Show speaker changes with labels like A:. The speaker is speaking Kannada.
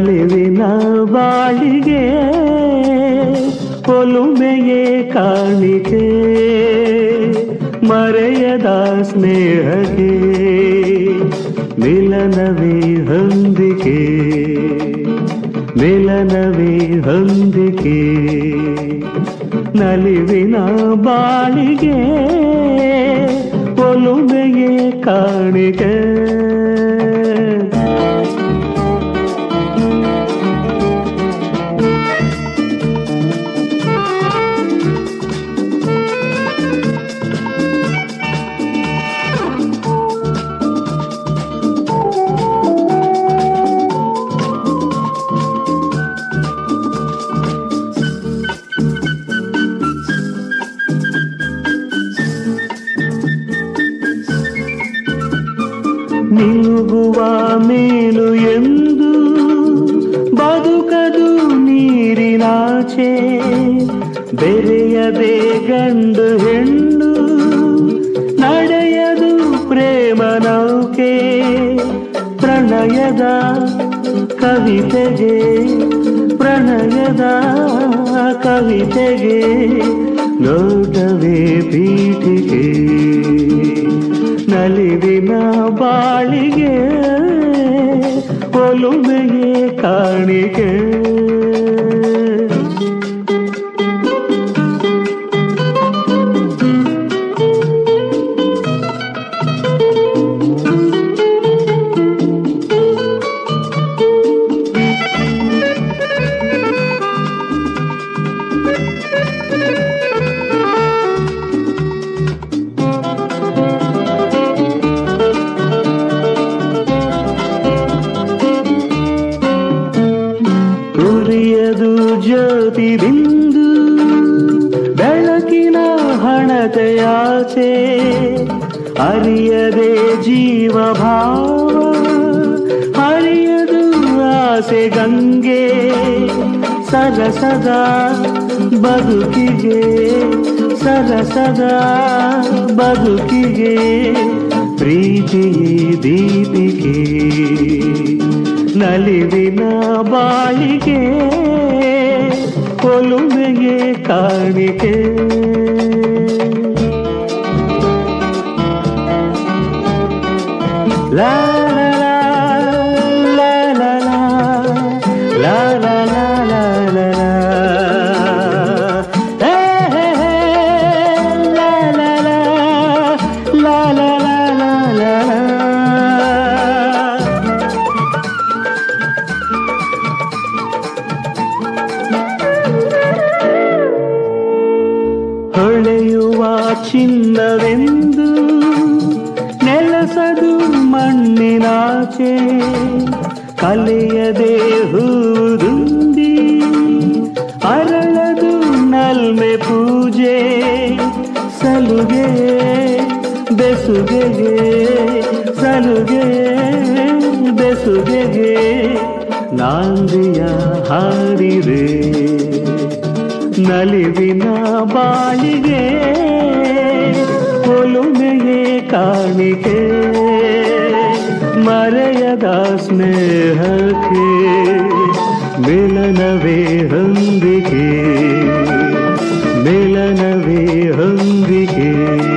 A: ನಲಿವಿನ ಬಾಳಿಗೆ ಒಲುಮೆಯೇ ಕಾಣಿಕೆ ಮರೆಯದ ಸ್ನೇಹಕ್ಕೆ ಮಿಲನವೇ ಹೊಂದಿಕೆ ಮಿಲನವೇ ಹೊಂದಿಕೆ ನಲಿವಿನ ಬಾಳಿಗೆ ಒಲುಮೆಯೇ ಕಾಣಿಕೆ ನಿಲುಗುವ ಮೇಲು ಎಂದು ಬದುಕದು ನೀರಿನಾಚೆ ಬೆರೆಯದೆ ಗಂಡು ಹೆಣ್ಣು ನಡೆಯದು ಪ್ರೇಮ ನೌಕೆ ಪ್ರಣಯದ ಕವಿತೆಗೆ ಪ್ರಣಯದ ಕವಿತೆಗೆ ನೋಟವೇ ಪೀಠಿಗೆ ನಲಿವಿನ ಬಾಳಿಗೆ ಒಲುಮೆಯೇ ಕಾಣಿಕೆ ಉರಿಯದು ಜ್ಯೋತಿ ಬಿಂದು ಬೆಳಕಿನ ಹಣತೆಯಾಚೆ ಅರಿಯದೆ ಜೀವ ಭಾವ ಹರಿಯದು ಆಸೆ ಗಂಗೆ ಸರಸದ ಬದುಕಿಗೆ ಸರಸದ ಬದುಕಿಗೆ ಪ್ರೀತಿಯೇ ದೀಪಿಗೆ ನಲಿವಿನ ಬಾಳಿಗೆ ಒಲುಮೆಯೇ ಕಾಣಿಕೆ ಲಾ ಲಾ ಲಾ ಲಾ ಲಾ ಲಾ ಲಾ ಲಾ ಲಾ ಲಾ ಹೇ ಹೇ ಹೇ ಲಾ ಲಾ ಲಾ ಲಾ ಲಾ ಲಾ ಲಾ ಲಾ ಹೊಳೆಯುವ ಚಿನ್ನವೆಂದು ನೆಲಸದು ಮಣ್ಣಿನಾಚೆ ಕಲೆಯದೆ ಹೂದುಂದಿ ಅರಳದು ನಲ್ಮೆ ಪೂಜೆ ಸಲುಗೆ ಬೆಸುಗೆಗೆ ಸಲುಗೆ ಬೆಸುಗೆಗೆ ನಾಂದಿಯ ಹಾಡಿದೆ ನಲಿವಿನ ಬಾಳಿಗೆ ಒಲುಮೆಯೇ ಕಾಣಿಕೆ ಮರೆಯದ ಸ್ನೇಹಕ್ಕೆ ಮಿಲನವೇ ಹೊಂದಿಕೆ ಮಿಲನವೇ ಹೊಂದಿಕೆ